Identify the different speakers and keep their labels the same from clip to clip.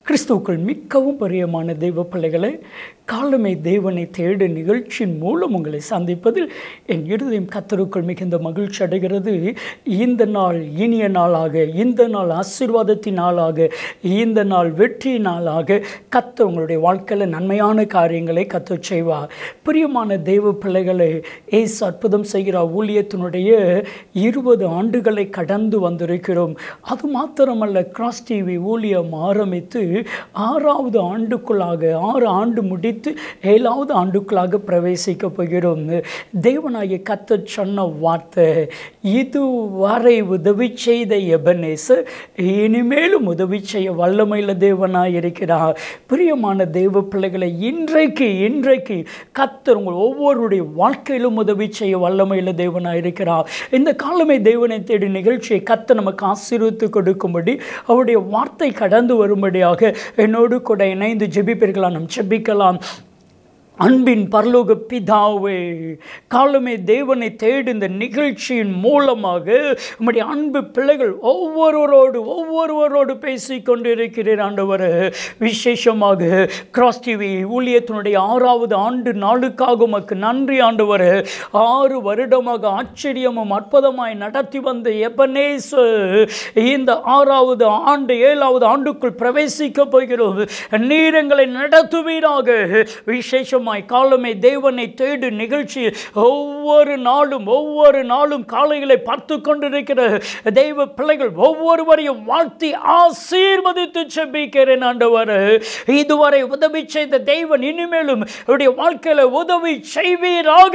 Speaker 1: கிறிஸ்துவுக்குள் மிக்கவும் பிரியமான தெய்வ பிள்ளைகளை காலமை தேவனை தேடு நிகழ்ச்சியின் மூலம் உங்களை சந்திப்பதில் என் இருதயம் கத்தருக்குள் மிகுந்த மகிழ்ச்சி அடைகிறது இந்த நாள் இனிய நாளாக இந்த நாள் ஆசீர்வாதத்தின் நாளாக இந்த நாள் வெற்றி நாளாக கத்தர் உங்களுடைய வாழ்க்கையில் நன்மையான காரியங்களை கத்த செய்வார் பிரியமான தெய்வ பிள்ளைகளை ஏசு அற்புதம் செய்கிற ஊழியத்தினுடைய இருபது ஆண்டுகளை கடந்து வந்திருக்கிறோம் அது மாத்திரமல்ல கிராஸ் டிவி ஊழியம் ஆரம்பித்து ஆறாவது ஆண்டுக்குள்ளாக ஆறு ஆண்டு முடித்து ஏழாவது ஆண்டுக்குள்ளாக பிரவேசிக்க போகிறோம் தேவனாகிய கத்த சொன்ன வார்த்தை இதுவரை உதவி செய்த எபனேசர் இனிமேலும் உதவி செய்ய வல்லமையில் தேவனாய் இருக்கிறார் பிரியமான தெய்வ பிள்ளைகளை இன்றைக்கு இன்றைக்கு கத்தர் உங்கள் ஒவ்வொருடைய வாழ்க்கையிலும் உதவி செய்ய வல்லமையில் தேவனாய் இருக்கிறார் இந்த காலமை தேவனை தேடி நிகழ்ச்சியை கத்த நமக்கு ஆசீர்வித்து கொடுக்கும்படி அவருடைய வார்த்தை கடந்து வரும்படியாக என்னோடு கூட இணைந்து ஜெபிப்பீர்களா நாம் ஜெபிக்கலாம் அன்பின் பரலோக பிதாவே காலமே தேவனை தேடு இந்த நிகழ்ச்சியின் மூலமாக உம்முடைய அன்பு பிள்ளைகள் ஒவ்வொருவரோடு ஒவ்வொருவரோடு பேசி கொண்டிருக்கிறேன் ஆண்டவர் விசேஷமாக கிராஸ் டிவி ஊழியத்தினுடைய ஆறாவது ஆண்டு நாளுக்காக உமக்கு நன்றி ஆண்டவர் ஆறு வருடமாக ஆச்சரியமும் அற்புதமாய் நடத்தி வந்த எபனேஸ் இந்த ஆறாவது ஆண்டு ஏழாவது ஆண்டுக்குள் பிரவேசிக்க போகிறோம் நீரங்களை நடத்துவீராக விசேஷமாக காலமாய் காலமே தேவனை தேடு நிகழ்ச்சி ஒவ்வொரு நாளும் ஒவ்வொரு நாளும் காலைகளை பார்த்து கொண்டிருக்கிற தெய்வ பிள்ளைகள் ஒவ்வொருவரையும் வாழ்த்தி ஆசீர்வதித்து செபிக்கிறேன் ஆண்டவர் இதுவரை உதவி செய்த தெய்வன் இனிமேலும் அவருடைய வாழ்க்கையில உதவி செய்வீராக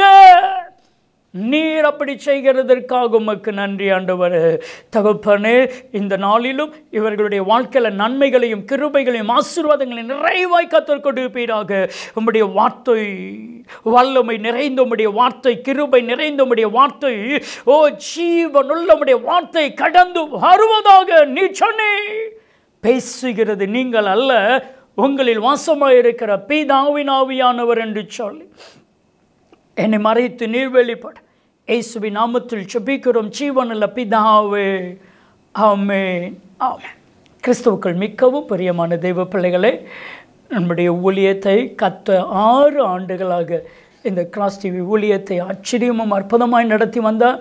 Speaker 1: நீர் அப்படி செய்கிறதற்காக உமக்கு நன்றி ஆண்டவர் தகப்பனே இந்த நாளிலும் இவர்களுடைய வாழ்க்கையில் நன்மைகளையும் கிருபைகளையும் ஆசீர்வாதங்களையும் நிறைவாய் கத்தர் கொடுப்பீராக உம்முடைய வார்த்தை வல்லமை நிறைந்த உம்முடைய வார்த்தை கிருபை நிறைந்த உம்முடைய வார்த்தை ஓ ஜீவனுள்ள உம்முடைய வார்த்தை கடந்து வருவதாக நீ சொன்னே பேசுகிறது நீங்கள் அல்ல உங்களில் வாசமாக இருக்கிற பீதாவின் ஆவியானவர் என்று சொல்லி என்னை மறைத்து நீர் வெளிப்பட ஏசுவி நாமத்தில் செபிக்கிறோம் ஜீவனில் பிதாவே ஆமே ஆமே கிறிஸ்துவுக்கள் மிக்கவும் பிரியமான தெய்வ பிள்ளைகளே நம்முடைய ஊழியத்தை கத்த ஆறு ஆண்டுகளாக இந்த கிராஸ் டிவி ஊழியத்தை ஆச்சரியமும் அற்புதமாய் நடத்தி வந்தார்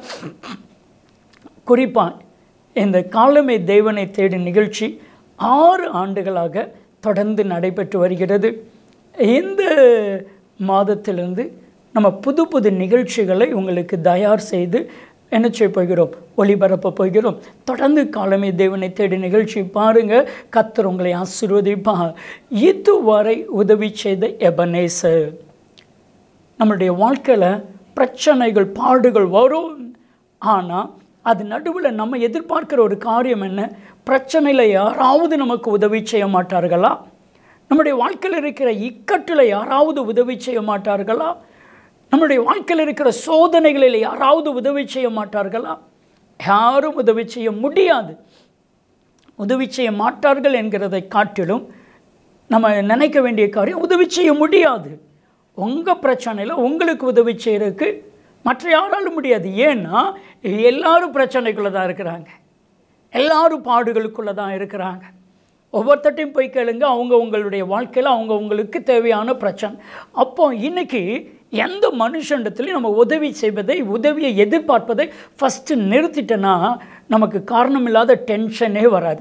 Speaker 1: குறிப்பாக இந்த காலமே தேவனை தேடி நிகழ்ச்சி ஆறு ஆண்டுகளாக தொடர்ந்து நடைபெற்று வருகிறது இந்த மாதத்திலிருந்து நம்ம புது புது நிகழ்ச்சிகளை உங்களுக்கு தயார் செய்து என்ன செய்ய போகிறோம் ஒளிபரப்ப போகிறோம் தொடர்ந்து காலமே தேவனை தேடி நிகழ்ச்சி பாருங்கள் கத்தர் உங்களை ஆசீர்வதிப்பா இதுவரை உதவி செய்த எபனேசர் நம்மளுடைய வாழ்க்கையில் பிரச்சனைகள் பாடுகள் வரும் ஆனால் அது நடுவில் நம்ம எதிர்பார்க்குற ஒரு காரியம் என்ன பிரச்சனையில் யாராவது நமக்கு உதவி செய்ய மாட்டார்களா நம்முடைய வாழ்க்கையில் இருக்கிற இக்கட்டில் யாராவது உதவி செய்ய மாட்டார்களா நம்முடைய வாழ்க்கையில் இருக்கிற சோதனைகளில் யாராவது உதவி செய்ய மாட்டார்களா யாரும் உதவி செய்ய முடியாது உதவி செய்ய மாட்டார்கள் என்கிறதை காட்டிலும் நம்ம நினைக்க வேண்டிய காரியம் உதவி செய்ய முடியாது உங்கள் பிரச்சனையில் உங்களுக்கு உதவி செய்கிறதுக்கு மற்ற யாராலும் முடியாது ஏன்னா எல்லாரும் பிரச்சனைக்குள்ளே தான் இருக்கிறாங்க எல்லாரும் பாடுகளுக்குள்ளே தான் இருக்கிறாங்க ஒவ்வொருத்தட்டையும் போய் கேளுங்க அவங்க உங்களுடைய வாழ்க்கையில் அவங்க உங்களுக்கு தேவையான பிரச்சனை அப்போ இன்றைக்கி எந்த மனுஷண்டத்துலையும் நம்ம உதவி செய்வதை உதவியை எதிர்பார்ப்பதை ஃபஸ்ட்டு நிறுத்திட்டேன்னா நமக்கு காரணமில்லாத டென்ஷனே வராது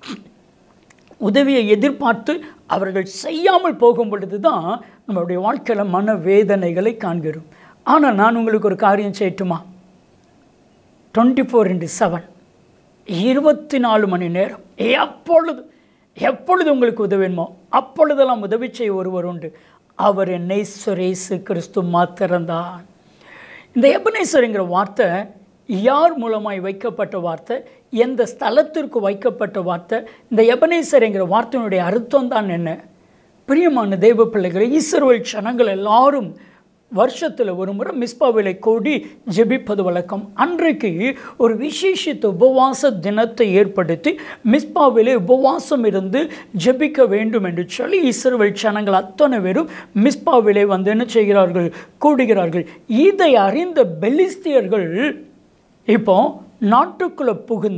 Speaker 1: உதவியை எதிர்பார்த்து அவர்கள் செய்யாமல் போகும் பொழுது தான் நம்மளுடைய வாழ்க்கையில் மன வேதனைகளை காண்கிறோம் ஆனால் நான் உங்களுக்கு ஒரு காரியம் செய்யட்டுமா டுவெண்ட்டி ஃபோர் இன்ட்டு செவன் இருபத்தி நாலு மணி நேரம் எப்பொழுது எப்பொழுது உங்களுக்கு உதவியுமோ அப்பொழுதெல்லாம் உதவி செய்ய ஒருவர் உண்டு அவர் நேஸ்வரேசு கிறிஸ்து மாத்திரம்தான் இந்த எபனேஸ்வருங்கிற வார்த்தை யார் மூலமாய் வைக்கப்பட்ட வார்த்தை எந்த ஸ்தலத்திற்கு வைக்கப்பட்ட வார்த்தை இந்த எபனேஸ்வருங்கிற வார்த்தையினுடைய அர்த்தம் தான் என்ன பிரியமான தெய்வ பிள்ளைகளை ஈஸ்வரவல் ஜனங்கள் எல்லாரும் வருஷத்தில் ஒரு முறை மிஸ்பாவிலை கூடி ஜெபிப்பது வழக்கம் அன்றைக்கு ஒரு விசேஷித்த உபவாச தினத்தை ஏற்படுத்தி மிஸ்பாவிலே உபவாசம் இருந்து ஜெபிக்க வேண்டும் என்று சொல்லி இஸ்ரவேல் ஜனங்கள் அத்தனை பேரும் மிஸ்பாவிலே வந்து என்ன செய்கிறார்கள் கூடுகிறார்கள் இதை அறிந்த பெலிஸ்தியர்கள் இப்போ நாட்டுக்குள்ளே புகுந்து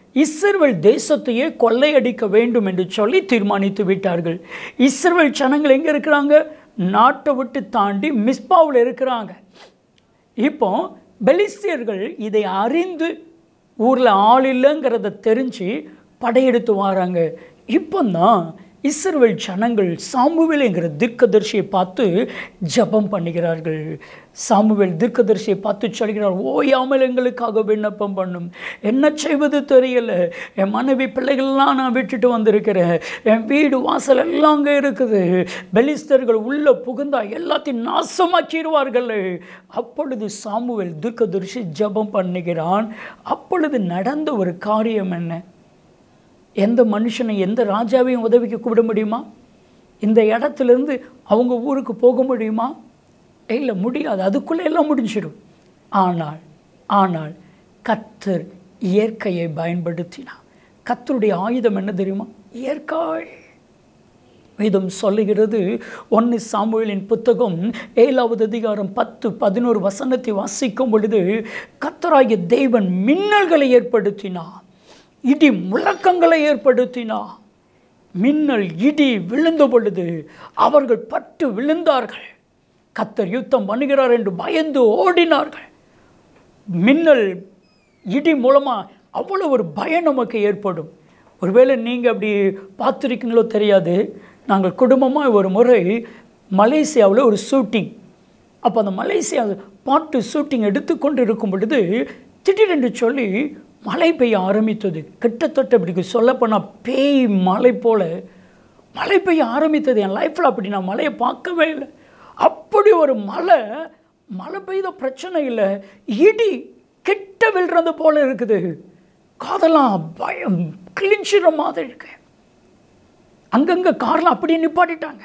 Speaker 1: இஸ்ரவேல் தேசத்தையே கொள்ளையடிக்க வேண்டும் என்று சொல்லி தீர்மானித்து விட்டார்கள் இஸ்ரவேல் ஜனங்கள் எங்கே இருக்கிறாங்க நாட்டை விட்டு தாண்டி மிஸ்பாவில் இருக்கிறாங்க இப்போ பெலிஸ்தியர்கள் இதை அறிந்து ஊரில் ஆள் இல்லைங்கிறத தெரிஞ்சு படையெடுத்து வராங்க இப்போ தான் இஸ்ரவேல் ஜனங்கள் சாமுவேலுங்கிற தீர்க்கதரிசியை பார்த்து ஜெபம் பண்ணுகிறார்கள் சாமுவேல் தீர்க்கதரிசியை பார்த்து சொல்கிறார் ஓயாமல் எங்களுக்காக விண்ணப்பம் பண்ணும் என்ன செய்வது தெரியல என் மனைவி பிள்ளைகள்லாம் நான் விட்டுட்டு வந்திருக்கிறேன் என் வீடு வாசல் எல்லாம் அங்கே இருக்குது பெலிஸ்தர்கள் உள்ள புகுந்தா எல்லாத்தையும் நாசமாக்கிடுவார்கள் அப்பொழுது சாமுவேல் தீர்க்கதரிசி ஜெபம் பண்ணுகிறான் அப்பொழுது நடந்த ஒரு காரியம் என்ன எந்த மனுஷனை எந்த ராஜாவையும் உதவிக்கு கூப்பிட முடியுமா இந்த இடத்துலேருந்து அவங்க ஊருக்கு போக முடியுமா இல்லை முடியாது அதுக்குள்ளே எல்லாம் முடிஞ்சிடும் ஆனால் ஆனால் கத்தர் இயற்கையை பயன்படுத்தினார் கத்தருடைய ஆயுதம் என்ன தெரியுமா இயற்கை வேதம் சொல்லுகிறது ஒன்று சாமுவேலின் புத்தகம் ஏழாவது அதிகாரம் பத்து பதினோரு வசனத்தை வாசிக்கும் பொழுது கத்தராகிய தேவன் மின்னல்களை ஏற்படுத்தினார் இடி முழக்கங்களை ஏற்படுத்தினார் மின்னல் இடி விழுந்த பொழுது அவர்கள் பட்டு விழுந்தார்கள் கத்தர் யுத்தம் பண்ணுகிறார் என்று பயந்து ஓடினார்கள் மின்னல் இடி மூலமாக அவ்வளோ ஒரு பயம் நமக்கு ஏற்படும் ஒருவேளை நீங்கள் அப்படி பார்த்துருக்கீங்களோ தெரியாது நாங்கள் குடும்பமாக ஒரு முறை மலேசியாவில் ஒரு ஷூட்டிங் அப்போ அந்த மலேசியா பாட்டு ஷூட்டிங் எடுத்துக்கொண்டு இருக்கும் பொழுது திடீரென்று சொல்லி மழை பெய்ய ஆரம்பித்தது கிட்டத்தட்ட இப்படி சொல்லப்போனால் பேய் மழை போல மழை பெய்ய ஆரம்பித்தது என் லைஃப்பில் அப்படி நான் மழையை பார்க்கவே இல்லை அப்படி ஒரு மழை மழை பெய்த பிரச்சனை இல்லை இடி கிட்ட விழுறது போல இருக்குது காதெல்லாம் பயம் கிழிச்சிடுற மாதிரி இருக்கு அங்கங்கே காரில் அப்படியே நிப்பாட்டிட்டாங்க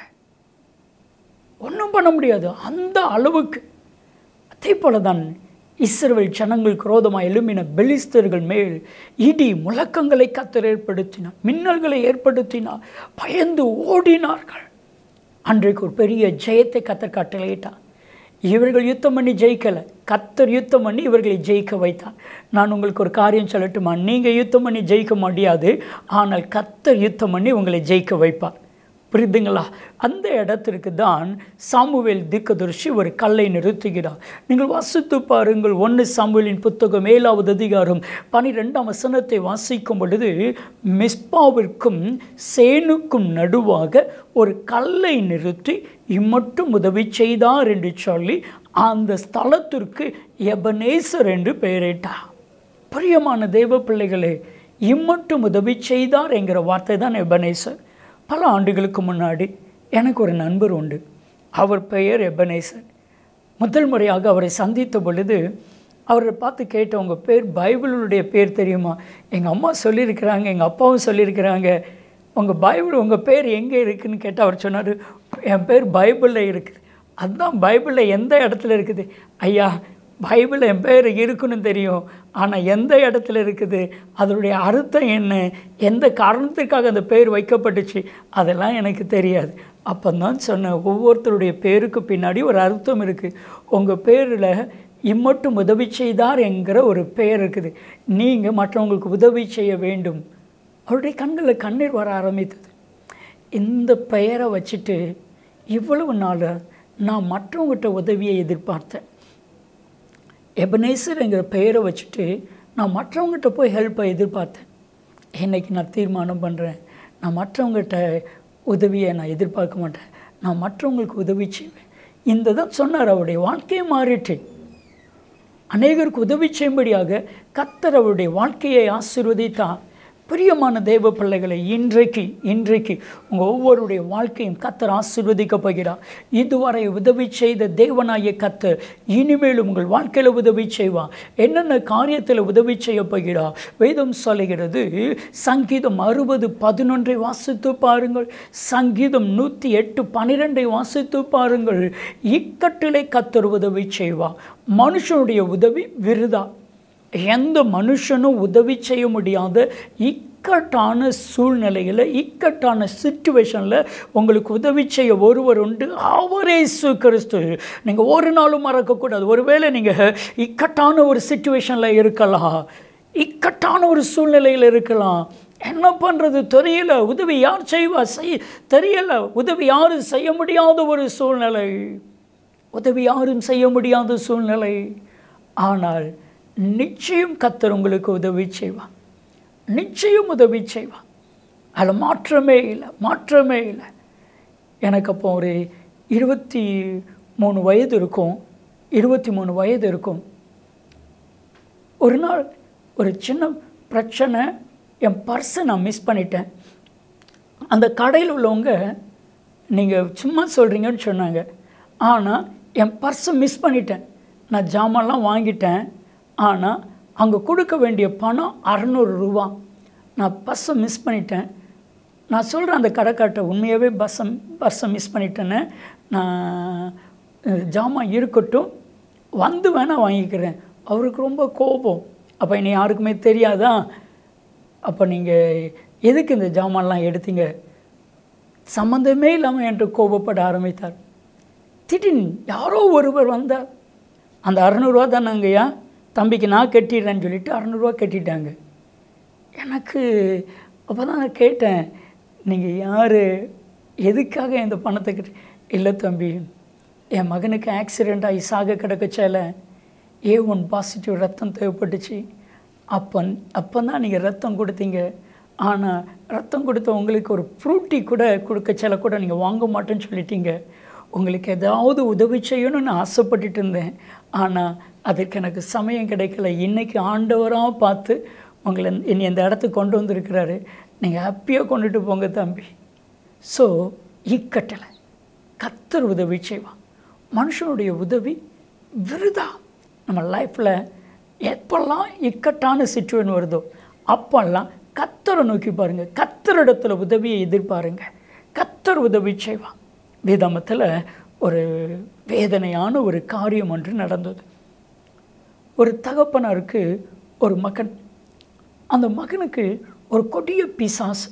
Speaker 1: ஒன்றும் பண்ண முடியாது அந்த அளவுக்கு அதே போல தான் இஸ்ரவேல் ஜனங்கள் குரோதமாக எழும்பின பெலிஸ்தர்கள் மேல் இடி முழக்கங்களை கத்தர் ஏற்படுத்தினார் மின்னல்களை ஏற்படுத்தினார் பயந்து ஓடினார்கள் அன்றைக்கு ஒரு பெரிய ஜெயத்தை கத்தர் கட்டளையிட்டார் இவர்கள் யுத்தம் பண்ணி ஜெயிக்கலை கத்தர் யுத்தம் பண்ணி இவர்களை ஜெயிக்க வைத்தார் நான் உங்களுக்கு ஒரு காரியம் சொல்லட்டுமா நீங்கள் யுத்தம் பண்ணி ஜெயிக்க முடியாது ஆனால் கத்தர் யுத்தம் பண்ணி உங்களை ஜெயிக்க வைப்பார் புரியுதுங்களா அந்த இடத்திற்கு தான் சாமுவேல் தீர்க்கதரிசி ஒரு கல்லை நிறுத்துகிறார் நீங்கள் வாசித்து பாருங்கள் ஒன்று சாமுவேலின் புத்தகம் ஏழாவது அதிகாரம் பனிரெண்டாம் வசனத்தை வாசிக்கும் பொழுது மிஸ்பாவிற்கும் சேனுக்கும் நடுவாக ஒரு கல்லை நிறுத்தி இம்மட்டும் உதவி செய்தார் என்று சொல்லி அந்த ஸ்தலத்திற்கு எபனேசர் என்று பெயரிட்டார் பிரியமான தெய்வ பிள்ளைகளே இம்மட்டும் உதவி செய்தார் என்கிற வார்த்தை தான் எபனேசர் பல ஆண்டுகளுக்கு முன்னாடி எனக்கு ஒரு நண்பர் உண்டு அவர் பெயர் எபனேசர் முதல் முறையாக அவரை சந்தித்த பொழுது அவரை பார்த்து கேட்ட உங்கள் பேர் பைபிளுடைய பேர் தெரியுமா எங்கள் அம்மா சொல்லியிருக்கிறாங்க எங்கள் அப்பாவும் சொல்லியிருக்கிறாங்க உங்கள் பைபிள் உங்கள் பேர் எங்கே இருக்குதுன்னு கேட்டால் அவர் சொன்னார் என் பேர் பைபிளில் இருக்குது அதுதான் பைபிளில் எந்த இடத்துல இருக்குது ஐயா பைபிள் என் பேர் இருக்குன்னு தெரியும் ஆனால் எந்த இடத்துல இருக்குது அதனுடைய அர்த்தம் என்ன எந்த காரணத்துக்காக அந்த பேர் வைக்கப்பட்டுச்சு அதெல்லாம் எனக்கு தெரியாது அப்போ தான் சொன்னேன் ஒவ்வொருத்தருடைய பேருக்கு பின்னாடி ஒரு அர்த்தம் இருக்குது உங்கள் பேரில் இம்மட்டும் உதவி செய்தார் என்கிற ஒரு பெயர் இருக்குது நீங்கள் மற்றவங்களுக்கு உதவி செய்ய வேண்டும் அவருடைய கண்களில் கண்ணீர் வர ஆரம்பித்தது இந்த பெயரை வச்சுட்டு இவ்வளவு நாள் நான் மற்றவங்ககிட்ட உதவியை எதிர்பார்த்தேன் எபனேசர்ங்கிற பெயரை வச்சுட்டு நான் மற்றவங்ககிட்ட போய் ஹெல்ப்பை எதிர்பார்த்தேன் இன்னைக்கு நான் தீர்மானம் பண்ணுறேன் நான் மற்றவங்ககிட்ட உதவியை நான் எதிர்பார்க்க மாட்டேன் நான் மற்றவங்களுக்கு உதவி செய்வேன் இந்த தான் சொன்னார் அவருடைய வாழ்க்கையை மாறிட்டு அநேகருக்கு உதவி செய்யும்படியாக கத்தர் அவருடைய வாழ்க்கையை ஆசீர்வதித்தார் பிரியமான தேவ பிள்ளைகளை இன்றைக்கு இன்றைக்கு உங்கள் ஒவ்வொருடைய வாழ்க்கையும் கத்தர் ஆசீர்வதிக்க போகிறார் இதுவரை உதவி செய்த தேவனாய கத்தர் இனிமேலும் உங்கள் வாழ்க்கையில் உதவி செய்வார் என்னென்ன காரியத்தில் உதவி செய்ய போகிறார் வேதம் சொல்லுகிறது சங்கீதம் அறுபது பதினொன்றை வாசித்து பாருங்கள் சங்கீதம் நூற்றி எட்டு பன்னிரெண்டை வாசித்து பாருங்கள் இக்கட்டிலே கத்தர் உதவி செய்வார் மனுஷனுடைய உதவி விருதா எந்த மனுஷனும் உதவி செய்ய முடியாத இக்கட்டான சூழ்நிலையில் இக்கட்டான சுச்சுவேஷனில் உங்களுக்கு உதவி செய்ய ஒருவர் உண்டு அவரே இயேசு கிறிஸ்து நீங்கள் ஒரு நாளும் மறக்கக்கூடாது ஒருவேளை நீங்கள் இக்கட்டான ஒரு சுச்சுவேஷனில் இருக்கலாம் இக்கட்டான ஒரு சூழ்நிலையில் இருக்கலாம் என்ன பண்ணுறது தெரியல உதவி யார் செய்வா செய் தெரியல உதவி யாரும் செய்ய முடியாத ஒரு சூழ்நிலை உதவி யாரும் செய்ய முடியாத சூழ்நிலை ஆனால் நிச்சயம் கத்தர் உங்களுக்கு உதவி செய்வார் நிச்சயம் உதவி செய்வார் அதில் மாற்றமே இல்லை மாற்றமே இல்லை எனக்கு அப்போ ஒரு இருபத்தி மூணு வயது இருக்கும் இருபத்தி மூணு வயது இருக்கும் ஒரு நாள் ஒரு சின்ன பிரச்சனை என் பர்ஸை நான் மிஸ் பண்ணிட்டேன் அந்த கடையில் உள்ளவங்க நீங்கள் சும்மா சொல்கிறீங்கன்னு சொன்னாங்க ஆனால் என் பர்ஸை மிஸ் பண்ணிட்டேன் நான் ஜாமான்லாம் வாங்கிட்டேன் ஆனால் அங்கே கொடுக்க வேண்டிய பணம் அறநூறு ரூபா நான் பஸ்ஸை மிஸ் பண்ணிட்டேன் நான் சொல்கிறேன் அந்த கடைக்கார்ட்ட உண்மையாகவே பஸ்ஸை பஸ்ஸை மிஸ் பண்ணிட்டேன்னு நான் அஹ், ஜாமான் இருக்கட்டும் வந்து வேணால் வாங்கிக்கிறேன் அவருக்கு ரொம்ப கோபம் அப்போ என்னை யாருக்குமே தெரியாதா அப்போ நீங்கள் எதுக்கு இந்த ஜாமான்லாம் எடுத்தீங்க சம்மந்தமே இல்லாமல் என்று கோபப்பட ஆரம்பித்தார் திடீர்னு யாரோ ஒருவர் வந்தார் அந்த அறநூறுவா தானங்கய்யா தம்பிக்கு நான் கட்டிடுறேன்னு சொல்லிட்டு அறநூறுவா கட்டிட்டாங்க எனக்கு அப்போ தான் நான் கேட்டேன் நீங்கள் யார் எதுக்காக இந்த பணத்தை கட்டி இல்லை தம்பி என் மகனுக்கு ஆக்சிடெண்ட் ஆகி சாக கிடக்கச்சால ஏ ஒன் பாசிட்டிவ் ரத்தம் தேவைப்பட்டுச்சு அப்போ அப்போ தான் நீங்கள் ரத்தம் கொடுத்தீங்க ஆனால் ரத்தம் கொடுத்த உங்களுக்கு ஒரு ஃப்ரூட்டி கூட கொடுக்கச்சால கூட நீங்கள் வாங்க மாட்டேன்னு சொல்லிட்டீங்க உங்களுக்கு ஏதாவது உதவி செய்யணும்னு ஆசைப்பட்டுட்டு இருந்தேன் ஆனால் அதுக்கு எனக்கு சமயம் கிடைக்கல இன்னைக்கு ஆண்டவராக பார்த்து உங்களை என்னை இந்த இடத்துக்கு கொண்டு வந்திருக்கிறாரு நீங்கள் ஹாப்பியாக கொண்டுட்டு போங்க தம்பி ஸோ இக்கட்டளை கத்தர் உதவி செய்வான் மனுஷனுடைய உதவி விருதா நம்ம லைஃப்பில் எப்பெல்லாம் இக்கட்டான சுச்சுவேஷன் வருதோ அப்பெல்லாம் கத்தரை நோக்கி பாருங்கள் கத்தரிடத்துல உதவியை எதிர்பாருங்க கத்தர் உதவி செய்வான் வேதாமத்தில் ஒரு வேதனையான ஒரு காரியம் ஒன்று நடந்தது ஒரு தகப்பனாருக்கு ஒரு மகன் அந்த மகனுக்கு ஒரு கொடிய பிசாசு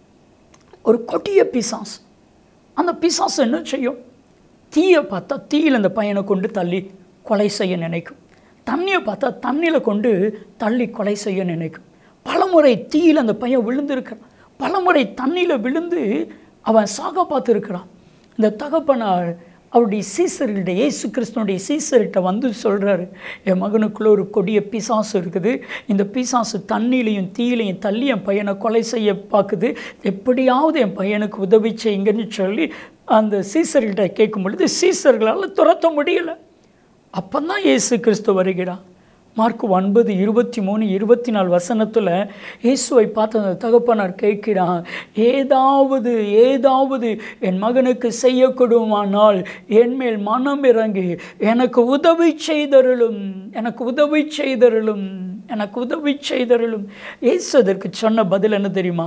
Speaker 1: ஒரு கொடிய பிசாசு அந்த பிசாசு என்ன செய்யும் தீயை பார்த்தா தீயில் அந்த பையனை கொண்டு தள்ளி கொலை செய்ய நினைக்கும் தண்ணியை பார்த்தா தண்ணியில் கொண்டு தள்ளி கொலை செய்ய நினைக்கும் பலமுறை தீயில் அந்த பையன் விழுந்திருக்கிறான் பலமுறை தண்ணியில் விழுந்து அவன் சாக பார்த்துருக்கிறான் இந்த தகப்பனார் அவருடைய சீசர்கிட்ட இயேசு கிறிஸ்தனுடைய சீசர்கிட்ட வந்து சொல்கிறாரு என் மகனுக்குள்ளே ஒரு கொடிய பிசாசு இருக்குது இந்த பிசாசு தண்ணியிலையும் தீயிலையும் தள்ளி என் பையனை கொலை செய்ய பார்க்குது எப்படியாவது என் பையனுக்கு உதவி செய்யுங்கன்னு சொல்லி அந்த சீசர்கிட்ட கேட்கும் பொழுது சீசர்களால் துரத்த முடியலை அப்போ தான் இயேசு கிறிஸ்து வருகிறான் மார்க் ஒன்பது இருபத்தி மூணு இருபத்தி நாலு வசனத்தில் இயேசுவை பார்த்து அந்த தகப்பனார் கேட்கிறான் ஏதாவது ஏதாவது என் மகனுக்கு செய்யக்கூடுமானால் என் மேல் மனம் இறங்கி எனக்கு உதவி செய்தருளும் எனக்கு உதவி செய்தருளும் எனக்கு உதவி செய்தருளும் இயேசு அதற்கு சொன்ன பதில் என்ன தெரியுமா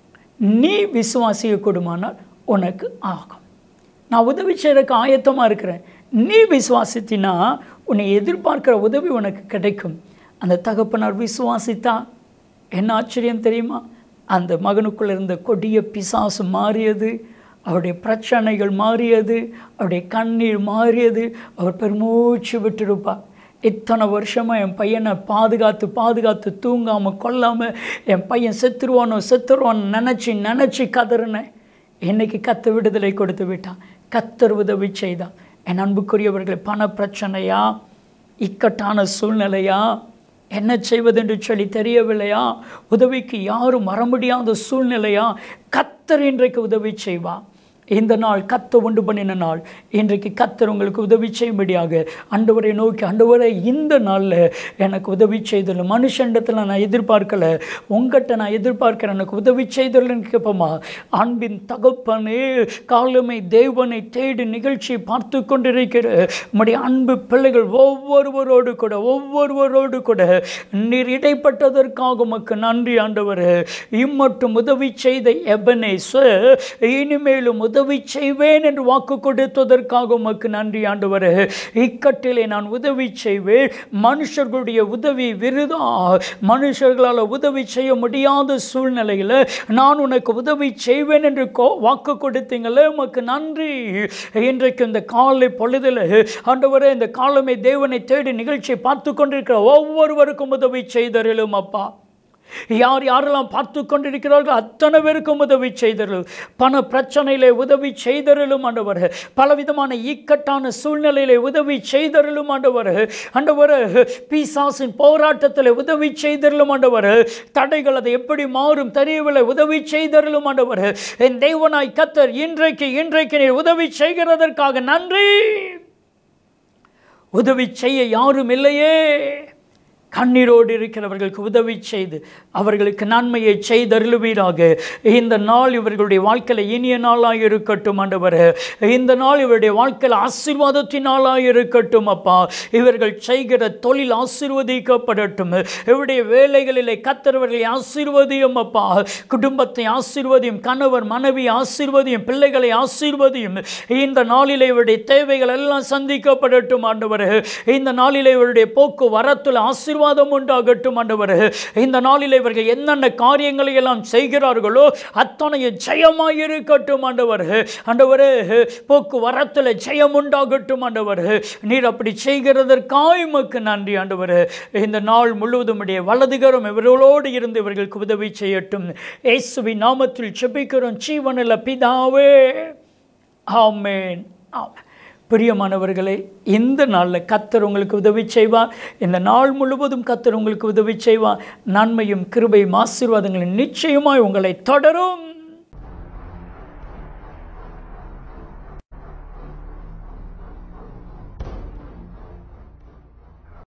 Speaker 1: நீ விசுவாசிக்க கொடுமானால் உனக்கு ஆகும் நான் உதவி செய்கிறதுக்கு ஆயத்தமாக இருக்கிறேன் நீ விசுவாசித்தினா உன்னை எதிர்பார்க்கிற உதவி உனக்கு கிடைக்கும் அந்த தகப்பனார் விசுவாசித்தா என்ன ஆச்சரியம் தெரியுமா அந்த மகனுக்குள்ள இருந்த கொடிய பிசாசு மாறியது அவருடைய பிரச்சனைகள் மாறியது அவருடைய கண்ணீர் மாறியது அவர் பெருமூச்சு விட்டுருப்பார் இத்தனை வருஷமாக என் பையனை பாதுகாத்து பாதுகாத்து தூங்காமல் கொல்லாமல் என் பையன் செத்துருவானோ செத்துருவான்னு நினச்சி நினச்சி கதறினேன் இன்னைக்கு கத்து விடுதலை கொடுத்து விட்டான் கத்தர் உதவி செய்தான் என் அன்புக்குரியவர்களை பண பிரச்சனையா இக்கட்டான சூழ்நிலையா என்ன செய்வதென்று சொல்லி தெரியவில்லையா உதவிக்கு யாரும் வர முடியாத சூழ்நிலையா கத்தர் இன்றைக்கு உதவி செய்வா இந்த நாள் கத்த உண்டு பண்ணின நாள் இன்றைக்கு கத்தர் உங்களுக்கு உதவி செய்யும்படியாக ஆண்டவரை நோக்கி ஆண்டவரை இந்த நாளில் எனக்கு உதவி செய்தல மனுஷண்டத்தில் நான் எதிர்பார்க்கல உங்கள்கிட்ட நான் எதிர்பார்க்கிறேன் எனக்கு உதவி செய்தலன்னு கேட்போமா அன்பின் தகப்பனே காலமை தேவனை தேடி நிகழ்ச்சியை பார்த்து கொண்டிருக்கிற உம்முடைய அன்பு பிள்ளைகள் ஒவ்வொருவரோடு கூட ஒவ்வொருவரோடு கூட நீர் இடைப்பட்டதற்காக உமக்கு நன்றி ஆண்டவர் இம்மட்டும் உதவி செய்த எபனேஸ்வர் இனிமேலும் உதவி செய்வேன் என்று வாக்கு கொடுத்ததற்காக உமக்கு நன்றி ஆண்டவரே இக்கட்டிலே நான் உதவி செய்வேன் மனுஷர்களுடைய உதவி விருதா மனுஷர்களால் உதவி செய்ய முடியாத சூழ்நிலையில் நான் உனக்கு உதவி செய்வேன் என்று கோ- வாக்கு கொடுத்தீங்களே உமக்கு நன்றி இன்றைக்கு இந்த காலை பொழுதில் ஆண்டவரே இந்த காலமே தேவனை தேடி நிகழ்ச்சியை பார்த்து கொண்டிருக்கிற ஒவ்வொருவருக்கும் உதவி செய்தருளும் அப்பா யார் யாரெல்லாம் பார்த்து கொண்டிருக்கிறார்கள் அத்தனை பேருக்கும் உதவி செய்தருளும் பண பிரச்சனையிலே உதவி செய்தருளும் ஆண்டவர் பலவிதமான இக்கட்டான சூழ்நிலையிலே உதவி செய்தருளும் ஆண்டவர் ஆண்டவர் பீசாசின் போராட்டத்தில் உதவி செய்தருளும் ஆண்டவர் தடைகள் அது எப்படி மாறும் தெரியவில்லை உதவி செய்தருளும் ஆண்டவர் என் தெய்வனாய் கத்தர் இன்றைக்கு இன்றைக்கு நீர் உதவி செய்கிறதற்காக நன்றி உதவி செய்ய யாரும் இல்லையே கண்ணீரோடு இருக்கிறவர்களுக்கு உதவி செய்து அவர்களுக்கு நன்மையை செய்தருளுவீராக இந்த நாள் இவர்களுடைய வாழ்க்கையில் இனிய நாளாக இருக்கட்டும் ஆண்டவர் இந்த நாள் இவருடைய வாழ்க்கையில் ஆசீர்வாதத்தின் நாளாக இருக்கட்டும் அப்பா இவர்கள் செய்கிற தொழில் ஆசீர்வதிக்கப்படட்டும் இவருடைய வேலைகளிலே கத்தரவர்களை ஆசீர்வதியும் அப்பா குடும்பத்தை ஆசீர்வதியும் கணவர் மனைவி ஆசீர்வதியும் பிள்ளைகளை ஆசீர்வதியும் இந்த நாளிலே இவருடைய தேவைகள் எல்லாம் சந்திக்கப்படட்டும் ஆண்டவர் இந்த நாளிலே இவருடைய போக்கு வரத்தில் ஆசீர்வாதம் உண்டாகட்டும் ஆண்டவர் இந்த நாளிலே இவர்கள் என்னென்ன காரியங்களை எல்லாம் செய்கிறார்களோ அத்தனையும் ஜெயமாய் இருக்கட்டும் ஆண்டவர் ஆண்டவரே போக்கு வரத்தில் ஜெயம் உண்டாகட்டும் ஆண்டவர் நீர் அப்படி செய்கிறதற்காய் உமக்கு நன்றி ஆண்டவர் இந்த நாள் முழுவதும் உடைய வலதுகரம் இவர்களோடு இருந்து இவர்களுக்கு உதவி செய்யட்டும் இயேசுவின் நாமத்தில் செபிக்கிறோம் ஜீவனில் பிதாவே ஆமென் ஆமென் பிரியமானவர்களே இந்த நாளில் கத்தர் உங்களுக்கு உதவி செய்வார் இந்த நாள் முழுவதும் கத்தர் உங்களுக்கு உதவி செய்வார் நன்மையும் கிருபையும் ஆசீர்வாதங்களும் நிச்சயமாய் உங்களை தொடரும்